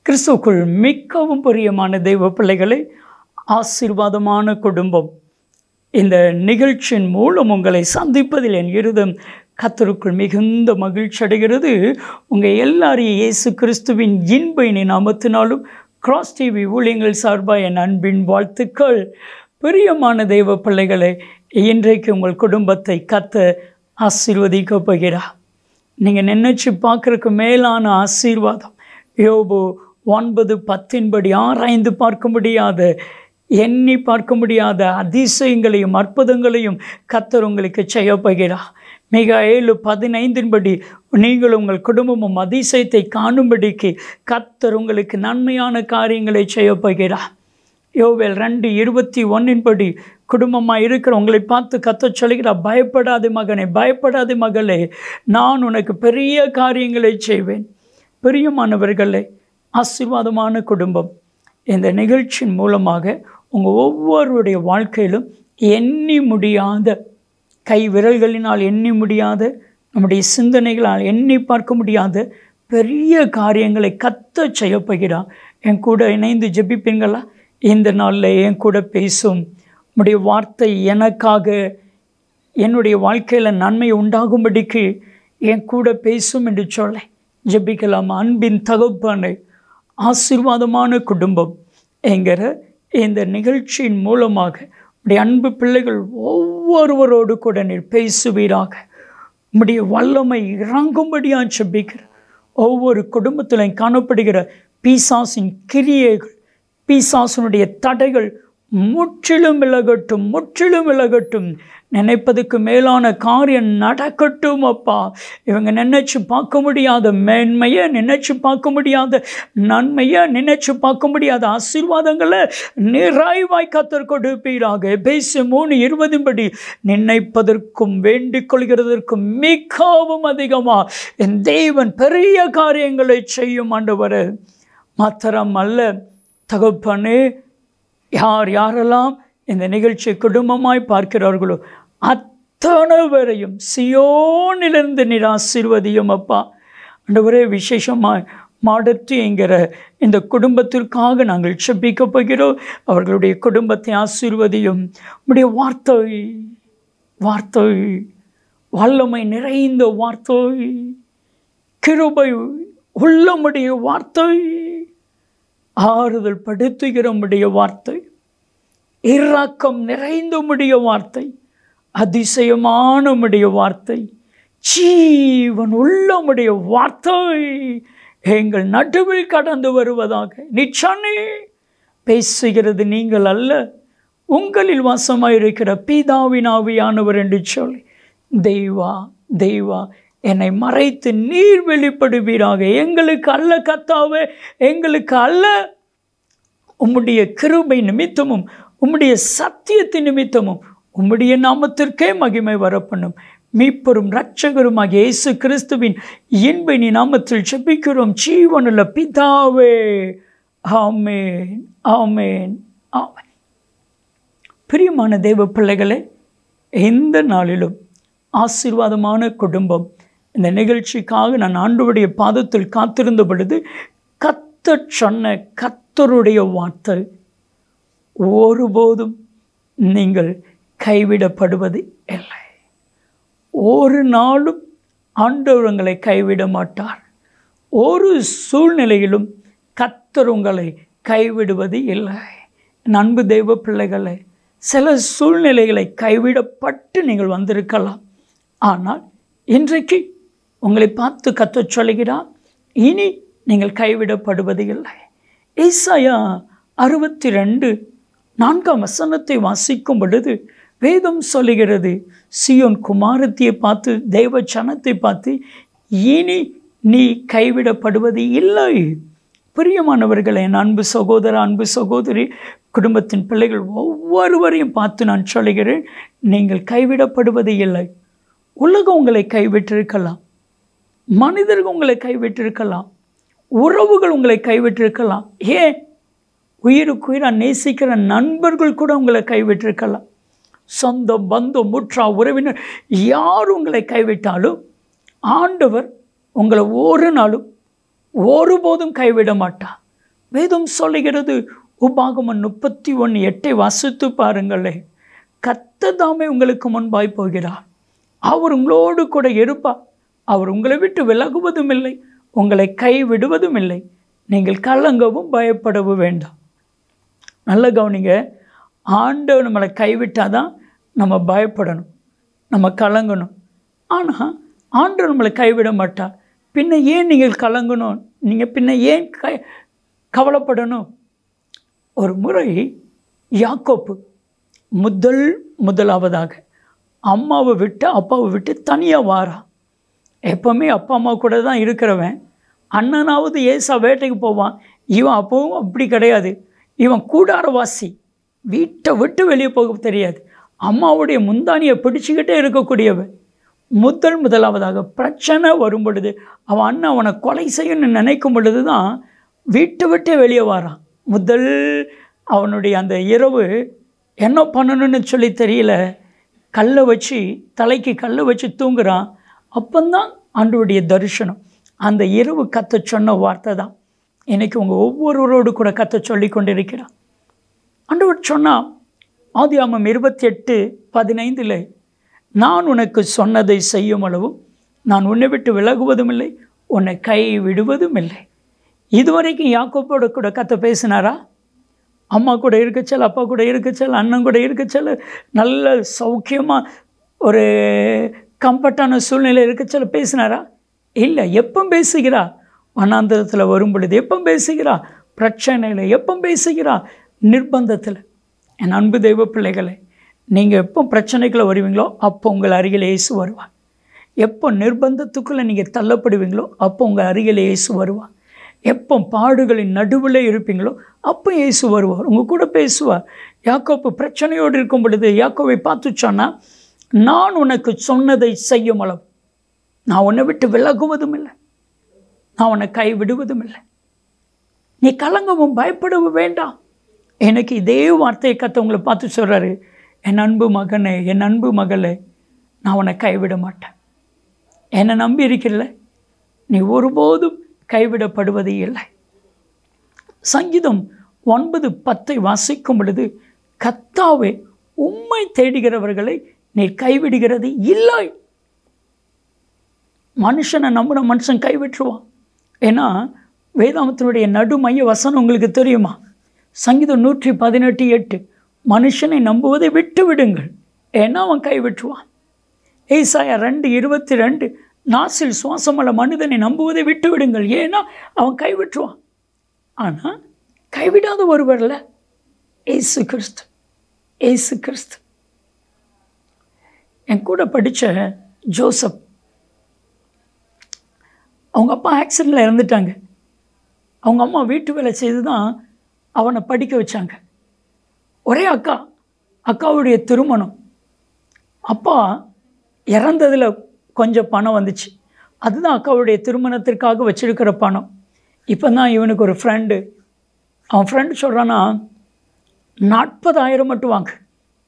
கிறிஸ்துக்குள் மிகவும் பிரியமான தெய்வ பிள்ளைகளை ஆசீர்வாதமான குடும்பம் இந்த நிகழ்ச்சியின் மூலம் உங்களை சந்திப்பதில் என் இருதம் கத்தருக்குள் மிகுந்த மகிழ்ச்சி அடைகிறது உங்கள் எல்லாரையும் இயேசு கிறிஸ்துவின் இன்பைனி நாமத்தினாலும் கிராஸ் டிவி ஊழியங்கள் சார்பாக என் அன்பின் வாழ்த்துக்கள் பிரியமான தெய்வ பிள்ளைகளை இன்றைக்கு உங்கள் குடும்பத்தை கத்த ஆசீர்வதிக்க போகிறார் நீங்கள் நினைச்சு பார்க்குறக்கு மேலான ஆசீர்வாதம் யோபு ஒன்பது பத்தின்படி ஆராய்ந்து பார்க்க முடியாத எண்ணி பார்க்க முடியாத அதிசயங்களையும் அற்புதங்களையும் கத்தர் உங்களுக்கு செய்ய போகிறார் மிக ஏழு பதினைந்தின்படி நீங்கள் உங்கள் குடும்பமும் அதிசயத்தை காணும்படிக்கு கத்தர் உங்களுக்கு நன்மையான காரியங்களை செய்ய போகிறார் யோவேல் ரெண்டு இருபத்தி ஒன்னின்படி குடும்பமாக இருக்கிற உங்களை பார்த்து கத்த சொல்கிறார் பயப்படாத மகனே பயப்படாத மகளே நான் உனக்கு பெரிய காரியங்களை செய்வேன் பிரியமானவர்களே ஆசீர்வாதமான குடும்பம் இந்த நிகழ்ச்சியின் மூலமாக உங்கள் ஒவ்வொருடைய வாழ்க்கையிலும் எண்ணி முடியாத கை விரல்களினால் எண்ணி முடியாத நம்முடைய சிந்தனைகளால் எண்ணி பார்க்க முடியாத பெரிய காரியங்களை கத்த செய்யப்போகிறார் என் கூட இணைந்து ஜெபிப்பீங்களா இந்த நாளில் என் கூட பேசும் உடைய வார்த்தை எனக்காக என்னுடைய வாழ்க்கையில் நன்மை உண்டாகும்படிக்கு என் கூட பேசும் என்று சொல்ல ஜெபிக்கலாம் அன்பின் தகப்பானை ஆசீர்வாதமான குடும்பம் என்கிற இந்த நிகழ்ச்சியின் மூலமாக உடைய அன்பு பிள்ளைகள் ஒவ்வொருவரோடு கூட நீர் பேசுவீராக உம்முடைய வல்லமை இறங்கும்படியாக ஜெபிக்கிற ஒவ்வொரு குடும்பத்திலையும் காணப்படுகிற பீசாசின் கிரியைகள் பீசாசனுடைய தடைகள் முற்றிலும் விலகட்டும் முற்றிலும் விலகட்டும் நினைப்பதுக்கு மேலான காரியம் நடக்கட்டும் அப்பா இவங்க நினைச்சு பார்க்க முடியாத மேன்மையை நினைச்சு பார்க்க முடியாத நன்மையை நினைச்சு பார்க்க முடியாத ஆசீர்வாதங்களை நிறைவாய் கத்தர் கொடுப்பீராக பேசு மூணு இருபதும்படி நினைப்பதற்கும் வேண்டிக் கொள்கிறதற்கும் மிகவும் அதிகமாக என் தேவன் பெரிய காரியங்களை செய்யும் ஆண்டவர் மாத்திரம் அல்ல தகப்பனே யார் யாரெல்லாம் இந்த நிகழ்ச்சி குடும்பமாய் பார்க்கிறார்களோ அத்தனை பேரையும் சியோனிலிருந்து நீர் ஆசீர்வதியும் அப்பா ஆண்டவரே விசேஷமாய் மாடத்து என்கிற இந்த குடும்பத்திற்காக நாங்கள் செப்பிக்க போகிறோம் அவர்களுடைய குடும்பத்தை ஆசீர்வதியும் உடைய வார்த்தை வார்த்தை வல்லமை நிறைந்த வார்த்தை கிருபை உள்ளமுடைய வார்த்தை ஆறுதல் படுத்துகிற முடிய வார்த்தை இறக்கம் நிறைந்த முடிய வார்த்தை அதிசயமான முடிய வார்த்தை ஜீவன் உள்ளமுடைய வார்த்தை எங்கள் நடுவில் கடந்து வருவதாக நிச்சனே பேசுகிறது நீங்கள் அல்ல உங்களில் வாசமாயிருக்கிற பீதாவின் ஆவியானவர் என்று சொல்லி தெய்வா தெய்வா என்னை மறைத்து நீர் வெளிப்படுவீராக எங்களுக்கு அல்ல கத்தாவே எங்களுக்கு அல்ல உம்முடைய கிருபை நிமித்தமும் உம்முடைய சத்தியத்தின் நிமித்தமும் உம்முடைய நாமத்திற்கே மகிமை வரப்பண்ணும் மீப்பெரும் இரட்சகருமாகிய இயேசு கிறிஸ்துவின் இன்பை நாமத்தில் செபிக்கிறோம் ஜீவனுள்ள பிதாவே ஆமேன் ஆமேன் ஆமேன் பிரியமான தெய்வ பிள்ளைகளே எந்த நாளிலும் ஆசீர்வாதமான குடும்பம் இந்த நிகழ்ச்சிக்காக நான் ஆண்டவருடைய பாதத்தில் காத்திருந்த பொழுது கத்த சொன்ன கத்தருடைய வார்த்தை ஒருபோதும் நீங்கள் கைவிடப்படுவது இல்லை ஒரு நாளும் ஆண்டவர் உங்களை கைவிட மாட்டார் ஒரு சூழ்நிலையிலும் கத்தர் உங்களை கைவிடுவது இல்லை அன்பு தெய்வ பிள்ளைகளை சில சூழ்நிலைகளை கைவிடப்பட்டு நீங்கள் வந்திருக்கலாம் ஆனால் இன்றைக்கு உங்களை பார்த்து கத்த சொல்கிறார் இனி நீங்கள் கைவிடப்படுவது இல்லை ஈசாயா அறுபத்தி ரெண்டு நான்காம் வசனத்தை வாசிக்கும் பொழுது வேதம் சொல்லுகிறது சியோன் குமாரத்தியை பார்த்து தெய்வ சனத்தை பார்த்து இனி நீ கைவிடப்படுவது இல்லை பிரியமானவர்களே என் அன்பு சகோதர அன்பு சகோதரி குடும்பத்தின் பிள்ளைகள் ஒவ்வொருவரையும் பார்த்து நான் சொல்லுகிறேன் நீங்கள் கைவிடப்படுவது இல்லை உலகம் உங்களை கைவிட்டிருக்கலாம் மனிதர்கள் உங்களை கைவிட்டிருக்கலாம் உறவுகள் உங்களை கைவிட்டிருக்கலாம் ஏன் உயிருக்கு உயிராக நேசிக்கிற நண்பர்கள் கூட உங்களை கைவிட்டிருக்கலாம் சொந்தம் பந்தம் முற்றா உறவினர் யார் உங்களை கைவிட்டாலும் ஆண்டவர் உங்களை ஒரு நாளும் ஒருபோதும் கைவிட மாட்டார் வேதம் சொல்லுகிறது உபாகமம் முப்பத்தி ஒன்று எட்டை வாசித்து பாருங்களே கத்ததாமே உங்களுக்கு முன்பாய் போகிறார் அவர் உங்களோடு கூட இருப்பார் அவர் உங்களை விட்டு விலகுவதும் இல்லை உங்களை கைவிடுவதும் இல்லை நீங்கள் கலங்கவும் பயப்படவும் வேண்டாம் நல்ல கவனிங்க ஆண்டவர் நம்மளை கைவிட்டால் தான் நம்ம பயப்படணும் நம்ம கலங்கணும் ஆனால் ஆண்டவர் நம்மளை கைவிட மாட்டார் பின்ன ஏன் நீங்கள் கலங்கணும் நீங்கள் பின்ன ஏன் க கவலைப்படணும் ஒரு முறை யாக்கோப்பு முதல் முதலாவதாக அம்மாவை விட்டு அப்பாவை விட்டு தனியாக வாரான் எப்போவுமே அப்பா அம்மா கூட தான் இருக்கிறவன் அண்ணனாவது ஏசா வேட்டைக்கு போவான் இவன் அப்பவும் அப்படி கிடையாது இவன் கூடாரவாசி வீட்டை விட்டு வெளியே போக தெரியாது அம்மாவுடைய முந்தானியை பிடிச்சிக்கிட்டே இருக்கக்கூடியவன் முதல் முதலாவதாக பிரச்சனை வரும் பொழுது அவன் அண்ணன் அவனை கொலை செய்யணும்னு நினைக்கும் பொழுது தான் வீட்டை விட்டே வெளியே வரான் முதல் அவனுடைய அந்த இரவு என்ன பண்ணணும்னு சொல்லி தெரியல கல்லை வச்சு தலைக்கு கல்லை வச்சு தூங்குறான் அப்போந்தான் ஆண்டவருடைய தரிசனம் அந்த இரவு கத்த சொன்ன வார்த்தை தான் இன்னைக்கு உங்கள் ஒவ்வொருவரோடு கூட கத்த சொல்லி கொண்டிருக்கிறான் ஆண்டவர் சொன்னால் ஆதியாமம் இருபத்தி எட்டு பதினைந்தில் நான் உனக்கு சொன்னதை செய்யும் அளவும் நான் உன்னை விட்டு விலகுவதும் இல்லை உன்னை கை விடுவதும் இல்லை இதுவரைக்கும் யாக்கோப்போட கூட கத்த பேசினாரா அம்மா கூட இருக்கச்சல் அப்பா கூட இருக்கச்சல் அண்ணன் கூட இருக்கச்சல் நல்ல சௌக்கியமாக ஒரு கம்ஃபர்டான சூழ்நிலை இருக்கச்சல் பேசினாரா இல்லை எப்போ பேசுகிறா வனாந்தரத்தில் வரும் பொழுது எப்போ பேசுகிறா பிரச்சனையில் எப்போ பேசுகிறா நிர்பந்தத்தில் என் அன்பு தெய்வ பிள்ளைகளை நீங்கள் எப்போ பிரச்சனைக்குள்ளே வருவீங்களோ அப்போ உங்கள் அருகில் இயேசு வருவார் எப்போ நிர்பந்தத்துக்குள்ளே நீங்கள் தள்ளப்படுவீங்களோ அப்போ உங்கள் அருகில் இயேசு வருவார் எப்போ பாடுகளின் நடுவில் இருப்பீங்களோ அப்போ இயேசு வருவார் உங்கள் கூட பேசுவார் யாக்கோப்பு பிரச்சனையோடு இருக்கும் பொழுது யாக்கோவை பார்த்து சொன்னால் நான் உனக்கு சொன்னதை செய்யும் அளவு நான் உன்னை விட்டு விலகுவதும் இல்லை நான் உன்னை கை விடுவதும் இல்லை நீ கலங்கவும் பயப்படவும் வேண்டாம் எனக்கு இதே வார்த்தையை கத்தவங்களை பார்த்து சொல்கிறாரு என் அன்பு மகனே என் அன்பு மகளே நான் உன்னை கைவிட மாட்டேன் என்னை நம்பி இருக்கிறல்ல நீ ஒருபோதும் கைவிடப்படுவது இல்லை சங்கீதம் ஒன்பது பத்தை வாசிக்கும் பொழுது கத்தாவே உம்மை தேடுகிறவர்களை நீ கைவிடுகிறது இல்லை மனுஷனை நம்பின மனுஷன் கைவிட்டுருவான் ஏன்னா வேதாமத்தினுடைய நடுமைய வசனம் உங்களுக்கு தெரியுமா சங்கீதம் நூற்றி பதினெட்டு எட்டு மனுஷனை நம்புவதை விட்டு விடுங்கள் ஏன்னா அவன் கைவிட்டுருவான் ஏசாயா ரெண்டு இருபத்தி ரெண்டு நாசில் சுவாசமுள்ள மனிதனை நம்புவதை விட்டு விடுங்கள் ஏன்னா அவன் கைவிட்டுருவான் ஆனால் கைவிடாத ஒருவர்ல ஏசு கிறிஸ்து ஏசு கிறிஸ்து என் கூட படித்த ஜோசப் அவங்க அப்பா ஆக்சிடெண்ட்டில் இறந்துட்டாங்க அவங்க அம்மா வீட்டு வேலை செய்து தான் அவனை படிக்க வச்சாங்க ஒரே அக்கா அக்காவுடைய திருமணம் அப்பா இறந்ததில் கொஞ்சம் பணம் வந்துச்சு அதுதான் அக்காவுடைய திருமணத்திற்காக வச்சிருக்கிற பணம் இப்போ தான் இவனுக்கு ஒரு ஃப்ரெண்டு அவன் ஃப்ரெண்டு சொல்கிறான்னா நாற்பதாயிரம் மட்டும் வாங்க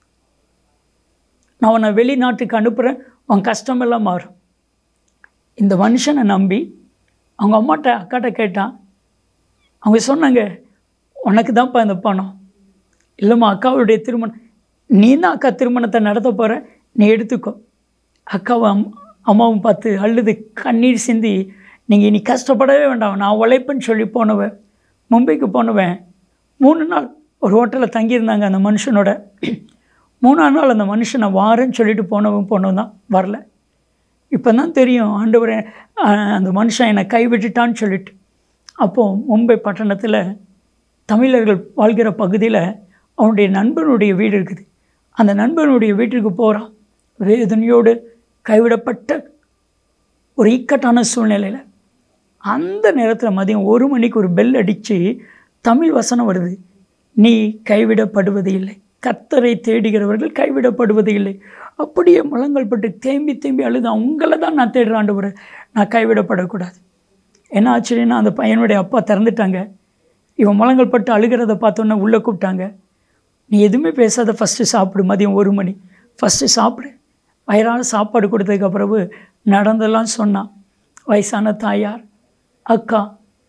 நான் உன்னை வெளிநாட்டுக்கு அனுப்புகிறேன் உன் கஷ்டமெல்லாம் மாறும் இந்த மனுஷனை நம்பி அவங்க அம்மாட்ட அக்காட்ட கேட்டான் அவங்க சொன்னாங்க உனக்கு தான்ப்பா இந்த பணம் இல்லைம்மா அக்காவுடைய திருமணம் நீ தான் அக்கா திருமணத்தை நடத்த போகிற நீ எடுத்துக்கோ அக்காவை அம் அம்மாவும் பார்த்து அழுது கண்ணீர் சிந்தி நீங்கள் இனி கஷ்டப்படவே வேண்டாம் நான் உழைப்பேன்னு சொல்லி போனவன் மும்பைக்கு போனவன் மூணு நாள் ஒரு ஹோட்டலில் தங்கியிருந்தாங்க அந்த மனுஷனோட மூணாம் நாள் அந்த மனுஷனை வாரேன்னு சொல்லிட்டு போனவன் போனவன் தான் வரல இப்போ தான் தெரியும் ஆண்டவரை அந்த மனுஷன் என்னை கைவிட்டுட்டான்னு சொல்லிட்டு அப்போது மும்பை பட்டணத்தில் தமிழர்கள் வாழ்கிற பகுதியில் அவனுடைய நண்பனுடைய வீடு இருக்குது அந்த நண்பனுடைய வீட்டிற்கு போகிறான் வேதனையோடு கைவிடப்பட்ட ஒரு இக்கட்டான சூழ்நிலையில் அந்த நேரத்தில் மதியம் ஒரு மணிக்கு ஒரு பெல் அடித்து தமிழ் வசனம் வருது நீ கைவிடப்படுவது இல்லை கத்தரை தேடுகிறவர்கள் கைவிடப்படுவது இல்லை அப்படியே முழங்கள் பட்டு தேம்பி தேம்பி அழுதான் உங்களை தான் நான் தேடுறேன் ஆண்டவரே நான் கைவிடப்படக்கூடாது என்ன ஆச்சுன்னா அந்த பையனுடைய அப்பா திறந்துட்டாங்க இவன் முழங்கள் பட்டு அழுகிறத பார்த்தோன்னே உள்ளே கூப்பிட்டாங்க நீ எதுவுமே பேசாத ஃபஸ்ட்டு சாப்பிடு மதியம் ஒரு மணி ஃபஸ்ட்டு சாப்பிடு வயிறான சாப்பாடு கொடுத்ததுக்கு பிறகு நடந்தெல்லாம் சொன்னான் வயசான தாயார் அக்கா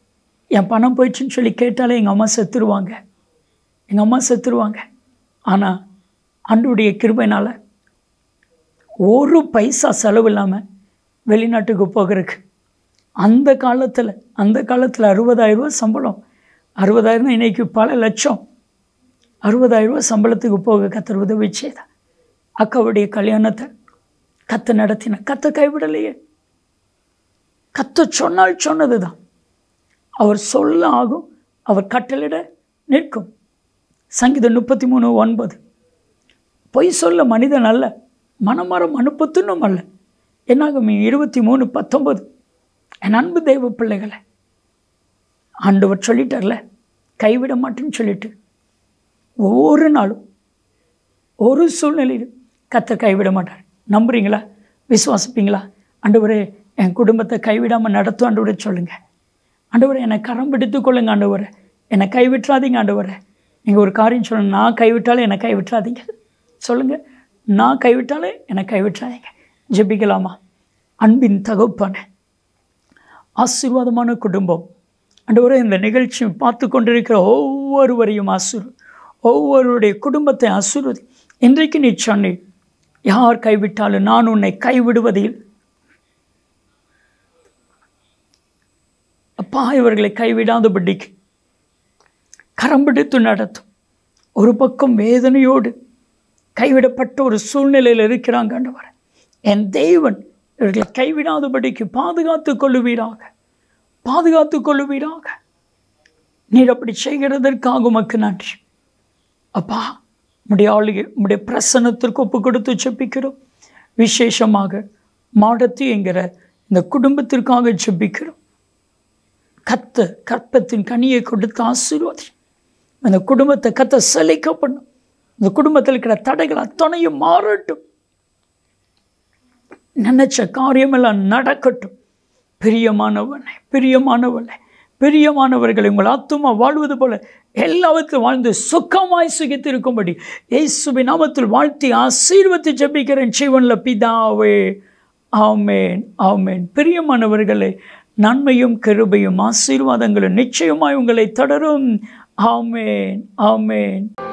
என் பணம் போயிடுச்சுன்னு சொல்லி கேட்டாலே எங்கள் அம்மா செத்துருவாங்க எங்கள் அம்மா செத்துருவாங்க ஆனால் ஆண்டுடைய கிருபைனால் ஒரு பைசா செலவு இல்லாமல் வெளிநாட்டுக்கு போகிறதுக்கு அந்த காலத்தில் அந்த காலத்தில் அறுபதாயிரம் ரூபாய் சம்பளம் அறுபதாயிரம் இன்னைக்கு பல லட்சம் அறுபதாயிரம் ரூபாய் சம்பளத்துக்கு போக கத்தர் உதவி செய்தார் அக்காவுடைய கல்யாணத்தை கத்த நடத்தின கத்த கைவிடலையே கத்த சொன்னால் சொன்னது தான் அவர் சொல்ல ஆகும் அவர் கட்டளிட நிற்கும் சங்கீதம் முப்பத்தி மூணு ஒன்பது பொய் சொல்ல மனிதன் அல்ல மனமரம் அனுப்பத்துன்னும் அல்ல என்னாகும் இருபத்தி மூணு பத்தொன்பது என் அன்பு தெய்வ பிள்ளைகளை ஆண்டவர் சொல்லிட்டார்ல கைவிட மாட்டேன்னு சொல்லிட்டு ஒவ்வொரு நாளும் ஒரு சூழ்நிலையிலும் கத்தர் கைவிட மாட்டார் நம்புறீங்களா விசுவாசிப்பீங்களா ஆண்டவரே என் குடும்பத்தை கைவிடாமல் நடத்தும் ஆண்டவரே சொல்லுங்கள் ஆண்டவரே என்னை கரம் பிடித்துக் கொள்ளுங்க ஆண்டவரே என்னை கைவிட்டுறாதீங்க ஆண்டவரே நீங்கள் ஒரு காரியம் சொல்லணும் நான் கைவிட்டாலும் என்னை கைவிட்டுறாதீங்க சொல்லுங்கள் நான் கைவிட்டாலே என்னை கைவிட்டுறாதீங்க ஜெபிக்கலாமா அன்பின் தகப்பான ஆசீர்வாதமான குடும்பம் ஆண்டவரே இந்த நிகழ்ச்சி பார்த்து கொண்டிருக்கிற ஒவ்வொருவரையும் ஆசீர் ஒவ்வொருவருடைய குடும்பத்தை ஆசீர்வதி இன்றைக்கு நீ சொன்னி யார் கைவிட்டாலும் நான் உன்னை கைவிடுவதில் அப்பா இவர்களை கைவிடாதபடிக்கு கரம் பிடித்து நடத்தும் ஒரு பக்கம் வேதனையோடு கைவிடப்பட்ட ஒரு சூழ்நிலையில் இருக்கிறாங்க ஆண்டவர் என் தேவன் இவர்களை கைவிடாதபடிக்கு பாதுகாத்து கொள்ளுவீராக பாதுகாத்து கொள்ளுவீராக நீர் அப்படி செய்கிறதற்காக உமக்கு நன்றி அப்பா உடைய ஆளுகை உடைய பிரசன்னத்திற்கு ஒப்பு கொடுத்து செப்பிக்கிறோம் விசேஷமாக மாடத்தி என்கிற இந்த குடும்பத்திற்காக செப்பிக்கிறோம் கத்த கற்பத்தின் கனியை கொடுத்து ஆசீர்வாதி அந்த குடும்பத்தை கத்த செழிக்க பண்ணும் இந்த குடும்பத்தில் இருக்கிற தடைகள் அத்தனையும் மாறட்டும் நினைச்ச காரியமெல்லாம் நடக்கட்டும் பிரியமானவனை பிரியமானவனை பிரியமானவர்களை உங்கள் ஆத்துமா வாழ்வது போல எல்லாவற்றிலும் வாழ்ந்து சுக்கமாய் சுகித்திருக்கும்படி இயேசுவின் நாமத்தில் வாழ்த்தி ஆசீர்வத்தை ஜெபிக்கிறேன் ஜீவனில் பிதாவே ஆமேன் ஆமேன் பிரியமானவர்களே நன்மையும் கருபையும் ஆசீர்வாதங்களும் நிச்சயமாய் உங்களை தொடரும் ஆமேன் ஆமேன்